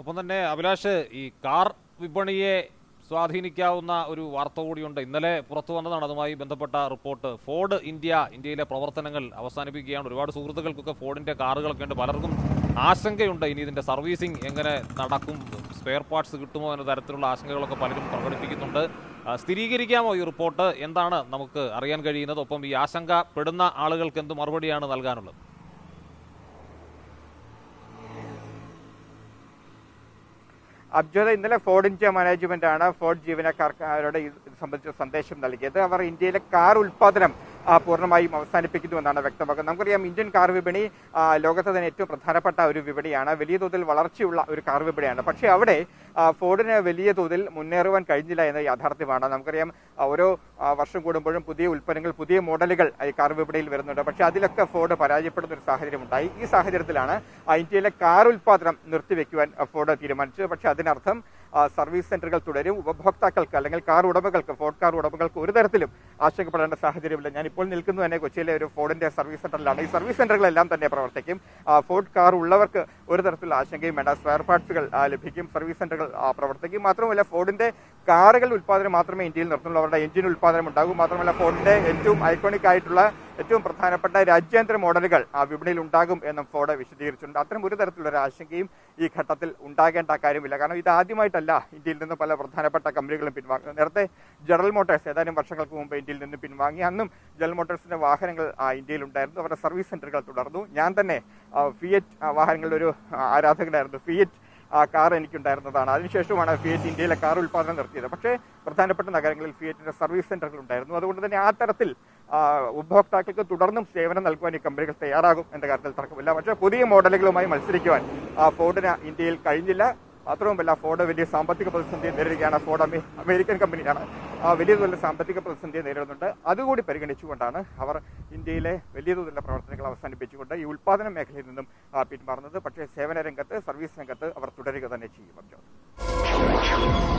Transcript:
ഒപ്പം തന്നെ അഭിലാഷ് ഈ കാർ വിപണിയെ സ്വാധീനിക്കാവുന്ന ഒരു വാർത്ത കൂടിയുണ്ട് ഇന്നലെ പുറത്തു വന്നതാണ് അതുമായി ബന്ധപ്പെട്ട റിപ്പോർട്ട് ഫോർഡ് ഇന്ത്യ ഇന്ത്യയിലെ പ്രവർത്തനങ്ങൾ അവസാനിപ്പിക്കുകയാണ് ഒരുപാട് സുഹൃത്തുക്കൾക്കൊക്കെ ഫോർഡിന്റെ കാറുകളൊക്കെ ഉണ്ട് പലർക്കും ആശങ്കയുണ്ട് ഇനി ഇതിന്റെ സർവീസിംഗ് എങ്ങനെ നടക്കും സ്പെയർ പാർട്സ് കിട്ടുമോ എന്ന തരത്തിലുള്ള ആശങ്കകളൊക്കെ പലരും പ്രകടിപ്പിക്കുന്നുണ്ട് ആ, സ്ഥിരീകരിക്കാമോ ഈ റിപ്പോർട്ട് എന്താണ് നമുക്ക് അറിയാൻ കഴിയുന്നത് ഒപ്പം ഈ ആശങ്കപ്പെടുന്ന ആളുകൾക്ക് എന്ത് മറുപടിയാണ് നൽകാനുള്ളത് അബ്ജോദ ഇന്നലെ ഫോർഡ് ഇന്ത്യ മാനേജ്മെന്റ് ആണ് ഫോർഡ് ജീവനക്കാർക്ക് ഇത് സംബന്ധിച്ച സന്ദേശം നൽകിയത് അവർ ഇന്ത്യയിലെ കാർ ഉൽപാദനം ആ, പൂർണ്ണമായും അവസാനിപ്പിക്കുന്നു എന്നാണ് വ്യക്തമാക്കുന്നത് നമുക്കറിയാം ഇന്ത്യൻ കാർ വിപണി ആ, ലോകത്തെ തന്നെ ഏറ്റവും പ്രധാനപ്പെട്ട ഒരു വിപണിയാണ് വലിയ തോതിൽ വളർച്ചയുള്ള ഒരു കാർ വിപണിയാണ് പക്ഷേ അവിടെ ആ, ഫോർഡിന് വലിയ തോതിൽ മുന്നേറുവാൻ കഴിഞ്ഞില്ല എന്ന യാഥാർത്ഥ്യമാണ് നമുക്കറിയാം ആ, ഓരോ ആ, വർഷം കൂടുമ്പോഴും പുതിയ ഉൽപ്പന്നങ്ങൾ പുതിയ മോഡലുകൾ ഈ കാർ വിപണിയിൽ വരുന്നുണ്ട് പക്ഷേ അതിലൊക്കെ ഫോർഡ് പരാജയപ്പെടുന്ന ഒരു സാഹചര്യം ഉണ്ടായി ഈ സാഹചര്യത്തിലാണ് ആ, ഇന്ത്യയിലെ കാർ ഉൽപാദനം നിർത്തിവെക്കുവാൻ ആ, ഫോർഡ് തീരുമാനിച്ചത് പക്ഷേ അതിനർത്ഥം ആ, സർവീസ് സെന്ററുകൾ തുടരും ഉപഭോക്താക്കൾക്ക് അല്ലെങ്കിൽ കാർ ഉടമകൾക്ക് ഫോർഡ് കാർ ഉടമകൾക്ക് ഒരു തരത്തിലും ആശങ്കപ്പെടേണ്ട സാഹചര്യമില്ല ഞാൻ ഇപ്പോൾ നിൽക്കുന്നു തന്നെ കൊച്ചിയിലെ ഒരു ഫോർഡിന്റെ സർവീസ് സെന്ററിലാണ് ഈ സർവീസ് സെന്ററുകളെല്ലാം തന്നെ പ്രവർത്തിക്കും ആ, ഫോർഡ് കാർ ഉള്ളവർക്ക് ഒരു തരത്തിലുള്ള ആശങ്കയും വേണ്ട സ്പെയർ പാർട്സുകൾ ആ, ലഭിക്കും സർവീസ് സെന്ററുകൾ ആ, പ്രവർത്തിക്കും മാത്രമല്ല ഫോർഡിന്റെ കാറുകൾ ഉൽപ്പാദനം മാത്രമേ ഇന്ത്യയിൽ നിർത്തുള്ളൂ അവരുടെ എഞ്ചിൻ ഉൽപ്പാദനം ഉണ്ടാകും മാത്രമല്ല ഫോർഡിന്റെ ഏറ്റവും ഐക്കോണിക് ആയിട്ടുള്ള ഏറ്റവും പ്രധാനപ്പെട്ട രാജ്യാന്തര മോഡലുകൾ ആ വിപണിയിൽ ഉണ്ടാകും എന്നും ഫോർഡ് വിശദീകരിച്ചിട്ടുണ്ട് അത്തരം ഒരു തരത്തിലുള്ള ഒരു ആശങ്കയും ഈ ഘട്ടത്തിൽ ഉണ്ടാകേണ്ട കാര്യമില്ല കാരണം ഇത് ആദ്യമായിട്ടല്ല ഇന്ത്യയിൽ നിന്ന് പല പ്രധാനപ്പെട്ട കമ്പനികളും പിൻവാങ്ങുന്നത് നേരത്തെ ജനറൽ മോട്ടോഴ്സ് ഏതാനും വർഷങ്ങൾക്ക് മുമ്പ് ഇന്ത്യയിൽ നിന്ന് പിൻവാങ്ങി അന്നും ജനറൽ മോട്ടോഴ്സിന്റെ വാഹനങ്ങൾ ആ, ഇന്ത്യയിൽ ഉണ്ടായിരുന്നു അവരുടെ സർവീസ് സെന്ററുകൾ തുടർന്നു ഞാൻ തന്നെ ആ, ഫിയറ്റ് ആ, വാഹനങ്ങളുടെ ഒരു ആ, ആരാധകനായിരുന്നു ഫിയറ്റ് ആ കാർ എനിക്കുണ്ടായിരുന്നതാണ് അതിനുശേഷമാണ് ഫിയറ്റ് ഇന്ത്യയിലെ കാർ ഉൽപ്പാദനം നിർത്തിയത് പക്ഷേ പ്രധാനപ്പെട്ട നഗരങ്ങളിൽ ഫിയറ്റിന്റെ സർവീസ് സെന്ററുകൾ ഉണ്ടായിരുന്നു അതുകൊണ്ട് തന്നെ ആ തരത്തിൽ ആ, ഉപഭോക്താക്കൾക്ക് തുടർന്നും സേവനം നൽകുവാൻ ഈ കമ്പനികൾ തയ്യാറാകും എന്ന കാര്യത്തിൽ തർക്കമില്ല പക്ഷേ പുതിയ മോഡലുകളുമായി മത്സരിക്കുവാൻ ആ, ഫോർഡിന് ഇന്ത്യയിൽ കഴിഞ്ഞില്ല മാത്രവുമല്ല ഫോർഡ് വലിയ സാമ്പത്തിക പ്രതിസന്ധിയെ നേരിടുകയാണ് ഫോർഡ് അമേ- അമേരിക്കൻ കമ്പനിയാണ് ആ, വലിയ തോതിലുള്ള സാമ്പത്തിക പ്രതിസന്ധിയെ നേരിടുന്നുണ്ട് അതുകൂടി പരിഗണിച്ചുകൊണ്ടാണ് അവർ ഇന്ത്യയിലെ വലിയ തോതിലുള്ള പ്രവർത്തനങ്ങൾ അവസാനിപ്പിച്ചുകൊണ്ട് ഈ ഉൽപ്പാദന മേഖലയിൽ നിന്നും ആ, പിന്മാറുന്നത് പക്ഷേ സേവന രംഗത്ത് സർവീസ് രംഗത്ത് അവർ തുടരുക തന്നെ ചെയ്യും അർജുൻ